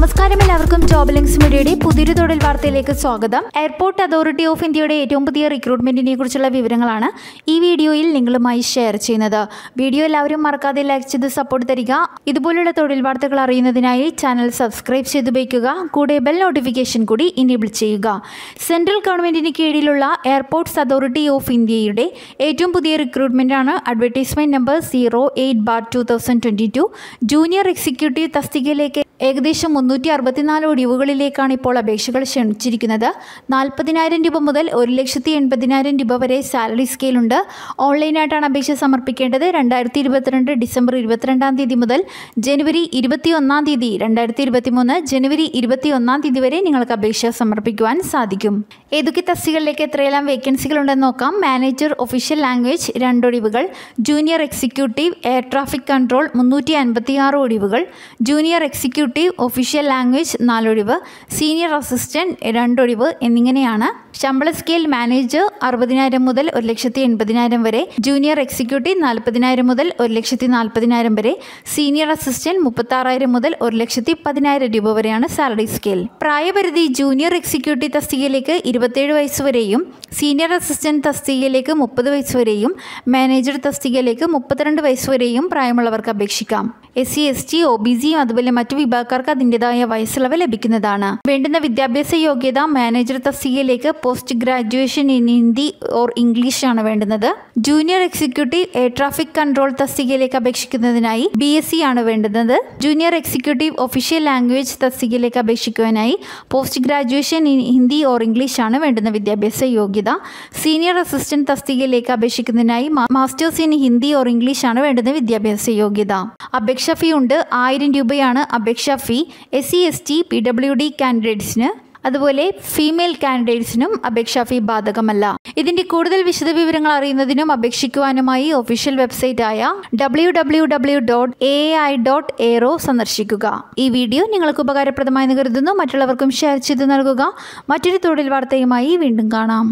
നമസ്കാരം എല്ലാവർക്കും job links മീഡിയയുടെ പുതിയൊരു തൊഴിൽ വാർത്തയിലേക്ക് സ്വാഗതം എയർപോർട്ട് അതോറിറ്റി ഓഫ് ഇന്ത്യയുടെ ഏറ്റവും പുതിയ റിക്രൂട്ട്മെന്റിനെ കുറിച്ചുള്ള വിവരങ്ങളാണ് ഈ വീഡിയോയിൽ നിങ്ങളുമായി ഷെയർ ചെയ്യുന്നത് വീഡിയോ എല്ലാവരും മറക്കാതെ ലൈക്ക് ചെയ്ത് സപ്പോർട്ട് തരിക ഇതുപോലുള്ള തൊഴിൽ വാർത്തകൾ അറിയുന്നതിനായി ചാനൽ സബ്സ്ക്രൈബ് ചെയ്ത് ഉപയോഗിക്കുക കൂടെ ബെൽ നോട്ടിഫിക്കേഷൻ കൂടി ഇനേബിൾ ചെയ്യുക സെൻട്രൽ ഗവൺമെന്റിന് കീഴിലുള്ള എയർപോർട്ട്സ് അതോറിറ്റി ഓഫ് ഇന്ത്യയുടെ ഏറ്റവും പുതിയ റിക്രൂട്ട്മെന്റാണ് advertisement number zero eight bar two thousand twenty two junior executive തസ്തികയിലേക്ക് ഏകദേശം മുന്നൂറ്റി അറുപത്തിനാല് ഒഴിവുകളിലേക്കാണ് ഇപ്പോൾ അപേക്ഷകൾ ക്ഷണിച്ചിരിക്കുന്നത് നാൽപ്പതിനായിരം രൂപ മുതൽ ഒരു ലക്ഷത്തി എൺപതിനായിരം രൂപ വരെ സാലറി സ്കെയിലുണ്ട് ഓൺലൈനായിട്ടാണ് അപേക്ഷ സമർപ്പിക്കേണ്ടത് രണ്ടായിരത്തി ഇരുപത്തിരണ്ട് ഡിസംബർ ഇരുപത്തിരണ്ടാം തീയതി മുതൽ ജനുവരി ഇരുപത്തി ഒന്നാം തീയതി രണ്ടായിരത്തി ഇരുപത്തി മൂന്ന് ജനുവരി ഇരുപത്തി ഒന്നാം തീയതി വരെ നിങ്ങൾക്ക് അപേക്ഷ സമർപ്പിക്കുവാൻ സാധിക്കും ഏതൊക്കെ തസ്തികളിലേക്ക് എത്രയെല്ലാം വേക്കൻസികളുണ്ടെന്ന് നോക്കാം മാനേജർ ഒഫീഷ്യൽ ലാംഗ്വേജ് രണ്ടൊഴിവുകൾ junior executive air traffic control മുന്നൂറ്റി അൻപത്തി ആറ് ഒഴിവുകൾ ജൂനിയർ എക്സിക്യൂട്ടീവ് ഒഫീഷ്യൽ ലാംഗ്വേജ് നാലൊഴിവ് സീനിയർ അസിസ്റ്റന്റ് രണ്ടൊഴിവ് എന്നിങ്ങനെയാണ് ശമ്പള സ്കെയിൽ മാനേജർ അറുപതിനായിരം മുതൽ ഒരു ലക്ഷത്തി എൺപതിനായിരം വരെ ജൂനിയർ എക്സിക്യൂട്ടീവ് നാൽപ്പതിനായിരം മുതൽ ഒരു ലക്ഷത്തി നാൽപ്പതിനായിരം വരെ സീനിയർ അസിസ്റ്റന്റ് മുപ്പത്താറായിരം മുതൽ ഒരു ലക്ഷത്തി പതിനായിരം രൂപ വരെയാണ് സാലറി സ്കെയിൽ പ്രായപരിധി ജൂനിയർ എക്സിക്യൂട്ടീവ് തസ്തികയിലേക്ക് ഇരുപത്തേഴ് വയസ്സ് വരെയും സീനിയർ അസിസ്റ്റന്റ് തസ്തികയിലേക്ക് മുപ്പത് വയസ്സ് വരെയും മാനേജർ തസ്തികയിലേക്ക് മുപ്പത്തിരണ്ട് വയസ്സ് വരെയും പ്രായമുള്ളവർക്ക് അപേക്ഷിക്കാം S C S T O B സിയും അതുപോലെ മറ്റു വിഭാഗക്കാർക്ക് അതിൻ്റെതായ വയസ്സിളവ് ലഭിക്കുന്നതാണ് വേണ്ടുന്ന വിദ്യാഭ്യാസ യോഗ്യത മാനേജർ തസ്തികയിലേക്ക് post graduation in Hindi or English ആണ് വേണ്ടുന്നത് junior executive air traffic control തസ്തികയിലേക്ക് അപേക്ഷിക്കുന്നതിനായി ബി എസ് സി ആണ് വേണ്ടുന്നത് ജൂനിയർ എക്സിക്യൂട്ടീവ് ഒഫീഷ്യൽ ലാംഗ്വേജ് തസ്തികയിലേക്ക് അപേക്ഷിക്കുവാനായി post graduation in Hindi or English ആണ് വേണ്ടുന്ന വിദ്യാഭ്യാസ യോഗ്യത സീനിയർ അസിസ്റ്റന്റ് തസ്തികയിലേക്ക് അപേക്ഷിക്കുന്നതിനായി masters in Hindi or English ആണ് വേണ്ടുന്ന വിദ്യാഭ്യാസ യോഗ്യത അപേക്ഷ ഫീ ഉണ്ട് ആയിരം രൂപയാണ് അപേക്ഷാ fee S C S T P W D കാൻഡിഡേറ്റ്സിന് അതുപോലെ ഫീമെയിൽ കാൻഡിഡേറ്റ്സിനും അപേക്ഷാ ഫീ ബാധകമല്ല ഇതിന്റെ കൂടുതൽ വിശദവിവരങ്ങൾ അറിയുന്നതിനും അപേക്ഷിക്കുവാനുമായി ഒഫീഷ്യൽ വെബ്സൈറ്റ് ആയ W W W dot A I dot aero സന്ദർശിക്കുക ഈ വീഡിയോ നിങ്ങൾക്ക് ഉപകാരപ്രദമായെന്ന് കരുതുന്നു മറ്റുള്ളവർക്കും ഷെയർ ചെയ്ത് നൽകുക മറ്റൊരു തൊഴിൽ വാർത്തയുമായി വീണ്ടും കാണാം